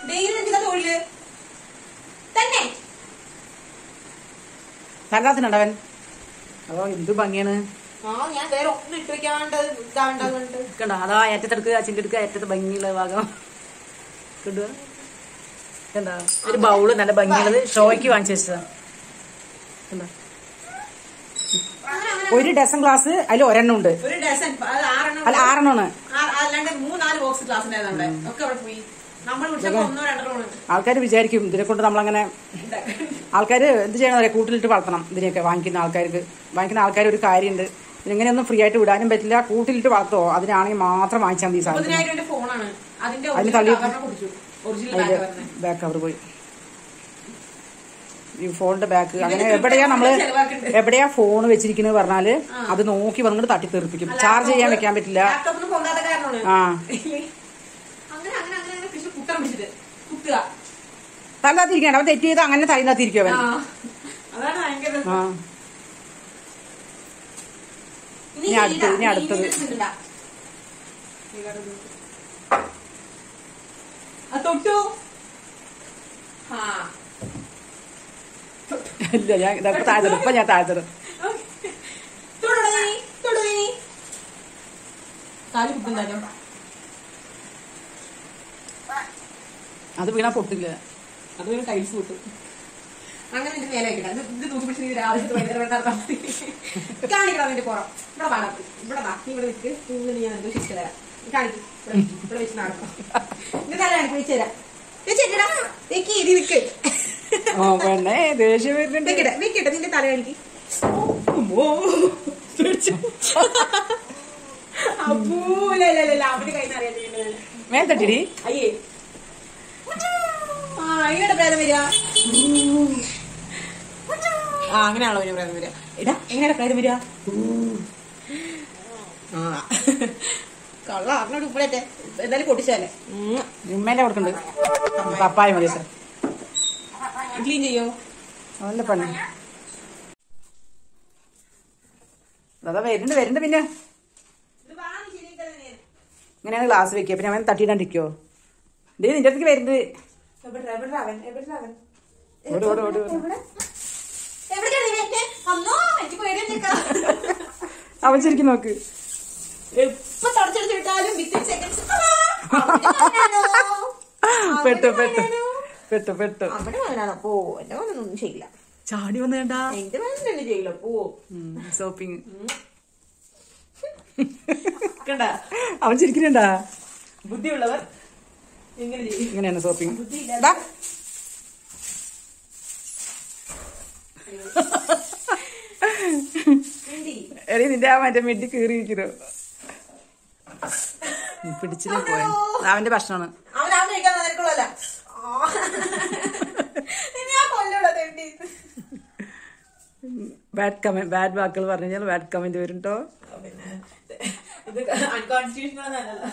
Daily എന്തിനാ തൊഴില് തന്നെ തല്ലാത്തിനുണ്ടവൻ അതോ എന്ത് ഭംഗിയാണ് ആ ഞാൻ വേറെ ഒന്നും ഇട്ട് വെക്കാണ്ട് ഇതാണ്ടാകുന്നുണ്ട് കണ്ടോ അതാ ഏറ്റത്തെടുക്കുക അച്ചിന്റെ എടുക്കുക ഏറ്റത്ത് ഭംഗിയുള്ള ഭാഗം കിട്ടുക കണ്ടോ ഒരു ബൗള് നല്ല ഭംഗിയുള്ളത് ഷോയ്ക്ക് വാങ്ങിച്ചു വെച്ചതാ കണ്ടോ ഒരു ഡസൻ ഗ്ലാസ് അതിൽ ഒരെണ്ണം ഉണ്ട് ഒരു ഡസൻ അത് ആറെണ്ണം അല്ല ആറെണ്ണമാണ് ആ- അല്ലാണ്ട് മൂന്നാല് ബോക്സ് ക്ലാസ് ഉണ്ടായിരുന്നു അവിടെ ഒക്കെ അവിടെ പോയി നമ്മൾ വിളിച്ചപ്പോ ഒന്നോ രണ്ടെണ്ണോ ആണ് ആൾക്കാർ വിചാരിക്കും ഇതിനെ കൊണ്ട് നമ്മളങ്ങനെ ആൾക്കാർ എന്ത് ചെയ്യണം അറിയാം കൂട്ടിലിട്ട് വളർത്തണം ഇതിനെയൊക്കെ വാങ്ങിക്കുന്ന ആൾക്കാർക്ക് വാങ്ങിക്കുന്ന ആൾക്കാർ ഒരു കാര്യമുണ്ട് ഇതിനെങ്ങനെയൊന്നും ഫ്രീ ആയിട്ട് വിടാനും പറ്റില്ല കൂട്ടിലിട്ട് വളർത്തോ അതിനാണെങ്കിൽ മാത്രം വാങ്ങിച്ചാൽ മതി ഈ സാധനം മുപ്പതിനായിരം രൂപ ഫോണാണ് അതിന്റെ അതിന് ഒറിജിനൽ തള്ളി- കവറിനെ കുടിച്ചു ഒറിജിനൽ അതിന്റെ ബാഗ് പറഞ്ഞത് ബാക്ക് കവർ പോയി ഈ ഫോണിന്റെ ബാക്ക് അങ്ങനെ എവിടെയാ നമ്മള് ചെലവാക്കുന്നുണ്ട്. എവിടെയാ ഫോൺ വെച്ചിരിക്കുന്നത് പറഞ്ഞാല് അത് നോക്കി വന്നിട്ട് തട്ടി തെറിപ്പിക്കും ചാർജ് ചെയ്യാൻ വെക്കാൻ പറ്റില്ല ലാപ്ടോപ്പിന് പൊങ്ങാത്ത കാരണമാണ് ആ അങ്ങനെ അങ്ങനെ അങ്ങനെ അങ്ങനെ കൃഷി കുത്തം പിടിച്ചിട്ട് കുത്തുക തല്ലാത്തിരിക്കണം അവൻ തെറ്റ് ചെയ്ത് അങ്ങനെ തൈന്നാത്തിരിക്കും അവൻ ആ. അതാണ് ഭയങ്കര രസം. ആ ഇനി ഇനി അടുത്തത്, ചെയ്യണ്ട. ഇനി അടുത്തത്. ഇനി ഇതിണ്ടാ. ആ, തൊട്ടു ആ ഇല്ല ഞാൻ ഇപ്പൊ താഴ്ത്തിടും ഇപ്പൊ ഞാൻ താഴ്ത്തിടും തൊടു നീ, തൊടു നീ. കാല് കുത്തുണ്ടല്ലോ അത് വീണാ പൊട്ടില്ല അത് ഒരു ടൈൽസ് കിട്ടും അങ്ങനെ ഇതിന്റെ മേലെ വെക്കണ്ട ഇത് ഇത് തൂക്കി പിടിച്ച് നീ രാവിലെ തൊട്ട് വൈകുന്നേരം വരെ നടത്താൻ മതി കാണിക്കണം അതിന്റെ പുറം ഇവിടെ വാ ഡാ. ഇവിടെ വാ നീ ഇവിടെ നിൽക്ക് നിങ്ങൾ ഞാൻ എന്തോ ശിക്ഷ തരാം നീ കാണിക്ക് ഇവിടെ വെച്ച്. ഇവിടെ വെച്ച് നടക്കണം ഇത് തല കാണിക്ക് വെച്ച് തരാം വെച്ചേട്ടാ വെക്ക് ഇരി നിൽക്ക് ഓ പെണ്ണേ ദേഷ്യം വരുന്നുണ്ട് വെക്കട്ടെ വെക്കട്ടെ നിന്റെ തല കാണിക്ക് അമ്മോ. അപ്പൂ ഇല്ല ഇല്ല ഇല്ല അവിടെ കൈ അറിയാൻ മേൽ തട്ടിടി അയ്യേ ആ എങ്ങനെ പ്രേതം വരിക ആ അങ്ങനെയാണല്ലോ ഒരു പ്രേതം വരിക എടാ എങ്ങനെ പ്രേതം വരിക ആ കള്ള അറിഞ്ഞോട് ഇപ്പോഴത്തെ എന്തായാലും പൊട്ടിച്ചല്ലേ ഉമ്മേന്റെ കൊടുക്കുന്നുണ്ട് പപ്പായ മതി സാർ ക്ലീൻ ചെയ്യോ അതല്ല പണി അതാ വരുന്നുണ്ട് വരുന്നുണ്ട് പിന്നെ ഇങ്ങനെയാണ് ഗ്ലാസ് വെക്കുക പിന്നെ അവൻ തട്ടിയിടാണ്ടിരിക്കോ ഇതേ നിന്റെ അടുത്തേക്ക് വരുന്നത് എവിടെ എവിടെ അവൻ എവിടെ അവൻ ഓട് ഓട് ഓട് ഓട്. എവിടെ എവിടെയാണ് നീ വെച്ചേ? അമ്മോ, എനിക്ക് പേടിയാ അവൻ ശരിക്കും നോക്ക് എപ്പൊ തുടച്ചെടുത്ത് വിട്ടാലും വിത്തിൻ സെക്കൻഡ്സ് പെട്ടു പെട്ടു പെട്ടു പെട്ടു അവിടെ മകനാണോ പോ എന്റെ മകനൊന്നും ചെയ്യില്ല ചാടി വന്നു വേണ്ട എന്റെ മകൻ തന്നെ ചെയ്യില്ല പോ സോപ്പിങ് കണ്ട അവൻ ചിരിക്കുന്നുണ്ടാ ബുദ്ധിയുള്ളവർ ഇങ്ങനെ ചെയ്യും ഇങ്ങനെയാണ് സോപ്പിങ് ബുദ്ധിയില്ല ദാ. എടി നിന്റെ ആ മറ്റേ മിഡി കീറിയിരിക്കുന്നു പിടിച്ചില്ല പോയ അവന്റെ ഭക്ഷണമാണ് അവൻ അവൻ കഴിക്കാൻ നിനക്കുള്ളല്ല ഞാൻ കൊല്ലൂടാ തെണ്ടി ബാഡ് കമന്റ് ബാഡ് വാക്കുകൾ പറഞ്ഞു കഴിഞ്ഞാൽ ബാഡ് കമന്റ് വരും കേട്ടോ പിന്നെ ഇത് അൺകോൺസ്റ്റിറ്റ്യൂഷണൽ നല്ലതാ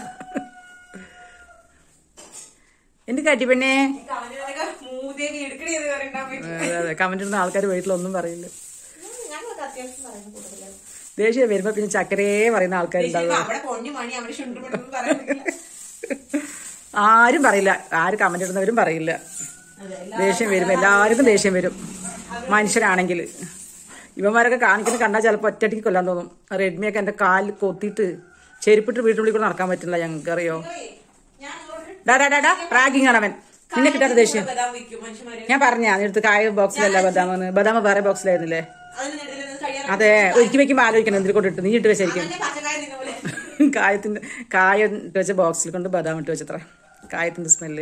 എന്റെ കാട്ടി പെണ്ണേ അവനൊക്കെ മൂതേക്ക് എടുക്കണേ എന്ന് പറയണ്ടാൻ പറ്റും അതെ കമന്റ് ഇടുന്ന ആൾക്കാർ വീട്ടിലൊന്നും പറയില്ല ഞങ്ങളൊക്കെ അത്യാവശ്യം പറയുന്ന കൂട്ടത്തിലാണ് ദേഷ്യം വരുമ്പോ പിന്നെ ചക്കരേ പറയുന്ന ആൾക്കാരുണ്ടാവുക അവിടെ പൊണ്ണി മണി അവിടെ ശുണ്ടുപെട്ടെന്ന് പറയാൻ പറ്റില്ല ആരും പറയില്ല ആര് കമന്റ് ഇടുന്നവരും പറയില്ല ദേഷ്യം വരും എല്ലാവർക്കും ദേഷ്യം വരും മനുഷ്യരാണെങ്കിൽ ഇവന്മാരൊക്കെ കാണിക്കുന്നത് കണ്ടാൽ ചിലപ്പോൾ ഒറ്റയ്ക്ക് കൊല്ലാൻ തോന്നും റെഡ്മിയൊക്കെ എൻ്റെ കാലിൽ കൊത്തിയിട്ട് ചെരുപ്പിട്ട് വീട്ടിനുള്ളിൽ കൂടെ നടക്കാൻ പറ്റില്ല ഞങ്ങൾക്ക് അറിയോ ഞാൻ നിങ്ങളോട് ഡാ ഡാ ഡാ ഡാ റാഗിങ് ആണ് അവൻ നിന്നെ കിട്ടാത്ത ദേഷ്യം ബദാം വിൽക്കും മനുഷ്യന്മാര് ഞാൻ പറഞ്ഞാ എടുത്ത് കായ ബോക്സിലല്ല ബദാമെന്ന് ബദാമ വേറെ ബോക്സിലായിരുന്നില്ലേ അതിന് നെട്ടിൽ നിന്ന് കഴിയാൻ അതെ ഒരിക്കൽ വെക്കുമ്പോൾ ആലോചിക്കണം എന്തിൽ കൊണ്ടിട്ട് നീ ഇട്ട് വെച്ചായിരിക്കും തന്നെ പച്ചക്കായ നിന്ന പോലെ കായത്തിന്റെ കായ ഇട്ട് വെച്ച ബോക്സിൽ കൊണ്ട് ബദാം ഇട്ട് വെച്ചത്ര കായത്തിന്റെ സ്മെല്ല്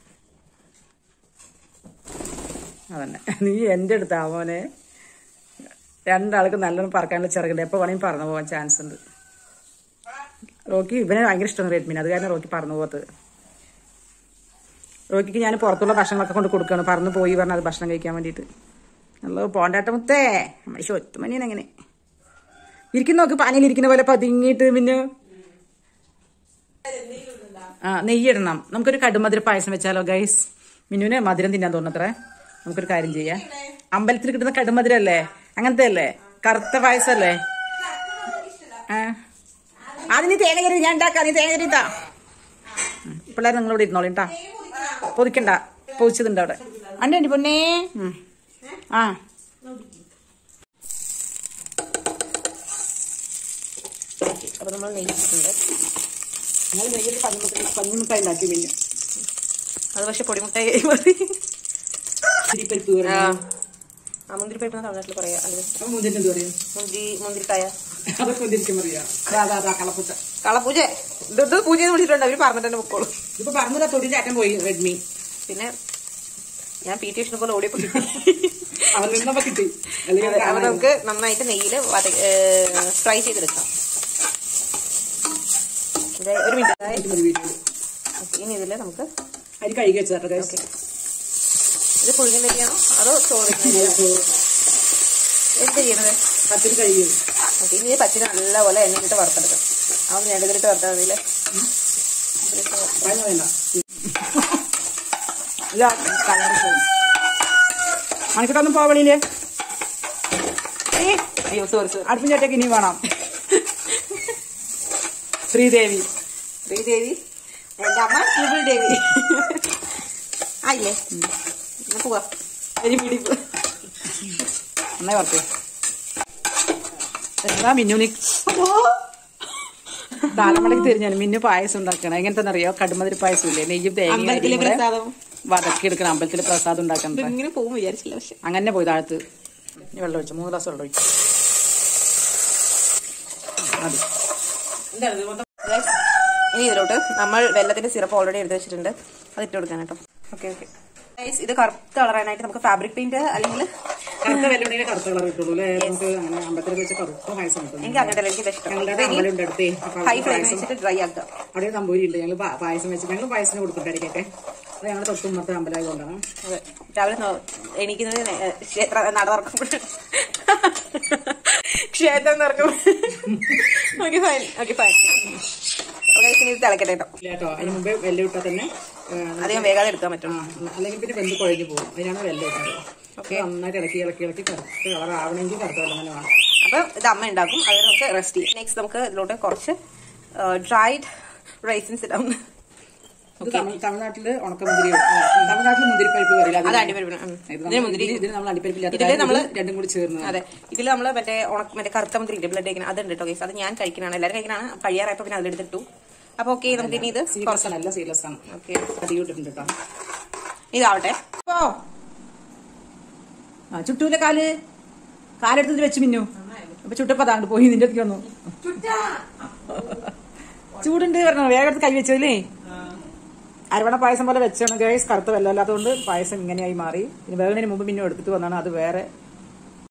അതന്നെ നീ എൻ്റെ അടുത്ത് മോനെ രണ്ടാൾക്ക് നല്ലോണം പറക്കാനുള്ള ചിറകുണ്ട് എപ്പോൾ വേണമെങ്കിൽ പറന്നു പോകാൻ ചാൻസ് ഉണ്ട് റോക്കി ഇവനെ ഭയങ്കര ഇഷ്ടമാണ് റെഡ്മിന് അത് കാരണം റോക്കി പറന്നു പോകത്ത് റോക്കിക്ക് ഞാൻ പുറത്തുള്ള ഭക്ഷണങ്ങളൊക്കെ കൊണ്ട് കൊടുക്കുകയാണ് പറന്ന് പോയി പറഞ്ഞാൽ അത് ഭക്ഷണം കഴിക്കാൻ വേണ്ടിയിട്ട് നല്ല പോണ്ടാട്ട മുത്തേ നമ്മുടെ ശൊത്തുമണിയാണ് അങ്ങനെ ഇരിക്കുന്ന നോക്ക് പാനിയിൽ ഇരിക്കുന്ന പോലെ പതുങ്ങിയിട്ട് പിന്നെ ആ നെയ്യിടണം നമുക്കൊരു കടുമധുര പായസം വെച്ചാലോ ഗൈസ് മിന്നുവിന് മധുരം തിന്നാൻ തോന്നത്രേ നമുക്കൊരു കാര്യം ചെയ്യാം അമ്പലത്തിൽ കിട്ടുന്ന കടുമധുരം അല്ലേ അങ്ങനത്തെ അല്ലേ കറുത്ത പായസം അല്ലേ ആ അതിന് തേങ്ങ കറി ഞാൻ ഉണ്ടാക്കാം നീ തേങ്ങ കറി താ പിള്ളേർ നിങ്ങളിവിടെ ഇരുന്നോളിട്ടാ പൊതിക്കണ്ട പൊതിച്ചതുണ്ട് അവിടെ അൻ്റെ എൻ്റെ പൊന്നേ ഉം. ആ അപ്പൊ നമ്മൾ നെയ്യിട്ടുണ്ട് ഞങ്ങൾ നെയ്യിൽ പഞ്ഞിമുട്ട പഞ്ഞിമുട്ടായി ഉണ്ടാക്കി പിന്നെ അത് പക്ഷെ പൊടിമുട്ടായി മതി പരിപ്പ് കറി ആ ആ മുന്തിരിപ്പരിപ്പ് തമിഴ്നാട്ടിൽ പറയാ അല്ലെങ്കിൽ അപ്പൊ മുന്തിരി എന്ത് പറയും മുന്തിരി മുന്തിരിക്കായ അതൊക്കെ മുന്തിരിക്കാൻ പറയാ അതാ അതാ അതാ കളപ്പുച്ച കളപ്പൂജ ഇത് ഇത് പൂജ എന്ന് വിളിച്ചിട്ടുണ്ട് അവര് പറഞ്ഞിട്ട് തന്നെ പൊക്കോളൂ ഇപ്പൊ പറഞ്ഞതാ തൊടിന്റെ അറ്റം പോയി റെഡ്മി പിന്നെ ഞാൻ പി ടി പോലെ ഓടിയപ്പോ കിട്ടി അവൻ നിന്നപ്പോ കിട്ടി അല്ലെങ്കിൽ അതെ, അപ്പൊ നമുക്ക് നന്നായിട്ട് നെയ്യിൽ ഫ്രൈ ചെയ്തെടുക്കാം ഇത് ഒരു മിനിറ്റ് മതി വീട്ടിൽ ഇനി ഇതില് നമുക്ക് അരി കഴുകി വെച്ചതാട്ടോ guys. ഓക്കെ ഇത് പുഴുങ്ങൻ തരികയാണോ അതോ ചോറ് എന്ത് ചെയ്യണത് പച്ചരി കഴുകി ഓക്കെ ഇനി ഈ പച്ചരി നല്ലപോലെ എണ്ണയിലിട്ട് വറുത്തെടുക്കാം അതൊന്ന് എണ്ണയിലിട്ട് വറുത്താൽ മതിയില്ലേ പഴം വേണ്ട ഇല്ല കളർ പോകും മണിക്കൂട്ടൊന്നും പോവളിയില്ലേ അയ്യോ സോറി സോറി അടുപ്പിന്റെ ഒറ്റയ്ക്ക് ഇനി വേണം ശ്രീദേവി ശ്രീദേവി എന്റെ അമ്മ ട്രിപ്പിൾ ദേവി ആയില്ലേ എന്നാ പോവാ ഒരു പിടിപ്പ് നന്നായി വറുത്ത് എന്താ മിന്നു നീ താലമലക്ക് തിരിഞ്ഞാണ് മിന്നു പായസം ഉണ്ടാക്കണം എങ്ങനത്തെ അറിയോ കടുമതിരി പായസം ഇല്ലേ നെയ്യും തേങ്ങയും അമ്പലത്തിലെ അരിയും കൂടെ പ്രസാദം വതക്കി എടുക്കണം അമ്പലത്തിലെ പ്രസാദം ഉണ്ടാക്കുന്നത് ഇങ്ങനെ പോകും വിചാരിച്ചില്ല പക്ഷെ അങ്ങനെ പോയി താഴത്ത് ഇനി വെള്ളം ഒഴിച്ചു മൂന്ന് ഗ്ലാസ് വെള്ളം ഒഴിച്ചു മതി Guys, ഇനി ഇതിലോട്ട് നമ്മൾ വെള്ളത്തിന്റെ സിറപ്പ് ഓൾറെഡി എടുത്ത് വെച്ചിട്ടുണ്ട് അത് ഇട്ട് കൊടുക്കാൻ കേട്ടോ ഓക്കെ ഓക്കെ ഇത് കറുത്ത കളറാനായിട്ട് നമുക്ക് ഫാബ്രിക് പെയിന്റ് അല്ലെങ്കിൽ കറുത്ത വെല്ലുണ്ടെങ്കിൽ കറുത്ത കളർ കിട്ടുള്ളൂ അല്ലേ നമുക്ക് അങ്ങനെ അമ്പലത്തിൽ വെച്ച് കറുത്ത പായസം കിട്ടും എനിക്ക് അങ്ങനത്തെ എനിക്ക് ഇഷ്ടം ഞങ്ങളുടെ അമ്പലമുണ്ട് അടുത്തേ അപ്പൊ ഹൈ അവിടെ ഫ്ലെയിം പായസം വെച്ചിട്ട് ഡ്രൈ ആക്കുക അവിടെ തമ്പൂരി ഉണ്ട് ഞങ്ങൾ പായസം വെച്ച് ഞങ്ങൾ പായസം കൊടുത്തിട്ടായിരിക്കട്ടെ അത് ഞങ്ങളുടെ തൊട്ടുമ്പത്തെ അമ്പലമായി കൊണ്ടാണ് അതെ രാവിലെ നോ- എണീക്കുന്നത് നേ- ഏ, ക്ഷേത്ര നട തുറക്കുമ്പോൾ ക്ഷേത്രം തുറക്കും ഓക്കെ ഫൈൻ ഓക്കെ ഫൈൻ ഇനി ഇത് തിളക്കട്ടെ കേട്ടോ ഇല്ല കേട്ടോ അതിന് മുമ്പേ വെല്ലം ഇട്ടാൽ തന്നെ ആ, അധികം വേഗം എടുക്കാൻ പറ്റും ആ, അല്ലെങ്കിൽ പിന്നെ വെന്ത് കുഴഞ്ഞു പോകും അതിനാണ് വെല്ലം ഇട്ടത് ഓക്കെ നന്നായിട്ട് ഇളക്കി ഇളക്കി ഇളക്കി കറുത്ത കളർ ആവണമെങ്കിൽ കറുത്ത വെള്ളം തന്നെ വേണം അപ്പൊ ഇത് അമ്മ ഉണ്ടാക്കും അത് നമുക്ക് റെസ്റ്റ് ചെയ്യും നെക്സ്റ്റ് നമുക്ക് ഇതിലോട്ട് കുറച്ച് ഡ്രൈഡ് റൈസിൻസ് ഇടാം ഇത് തമിഴ് തമിഴ്നാട്ടില് ഉണക്കമുന്തിരി ആ, തമിഴ്നാട്ടില് മുന്തിരിപ്പരിപ്പ് പറയില്ല അത് അടിപരിപ്പ് ഉം. ഇത് ഇതിന് മുന്തിരി നമ്മൾ- ഇതിന് നമ്മൾ അടിപ്പരിപ്പില്ലാത്ത ഇതില് കാരണം നമ്മള് ഇത് രണ്ടും കൂടി ചേർന്ന് അതെ ഇതിൽ നമ്മൾ മറ്റേ ഉണക്ക മറ്റേ കറുത്ത മുന്തിരി ബ്ലഡ് കഴിക്കണം അതുണ്ട് കേട്ടോ ഗൈസ് അത് ഞാൻ കഴിക്കണതാണ് എല്ലാവരും കഴിക്കണതാണ് കഴിയാറായപ്പോ പിന്നെ അതിലെടുത്തിട്ടു അപ്പൊ ഓക്കെ നമുക്ക് ഇനി ഇത് സീരിയസ് ആണ് അല്ല സീരിയസ് ആണ് ഓക്കെ അധികം ഇട്ടിട്ടുണ്ട് കേട്ടോ ഇതാവട്ടെ ഓ ആ ചുട്ടൂല കാല് കാലെടുത്തിട്ട് വെച്ച് മിന്നു അപ്പൊ ചുട്ടപ്പോ താണ്ട് പോയി നിന്റെ അടുത്തേക്ക് വന്നു ചൂടുണ്ട് പറഞ്ഞു വേഗം എടുത്ത് കൈ വെച്ചതിലേ അരവണ പായസം പോലെ വെച്ചാണ് ഗൈസ് കറുത്ത വെല്ലമല്ലാത്തതുകൊണ്ട് പായസം ഇങ്ങനെയായി മാറി ഇനി വേഗത്തിന് മുമ്പ് മിന്നു എടുത്തിട്ട് വന്നാണ് അത് വേറെ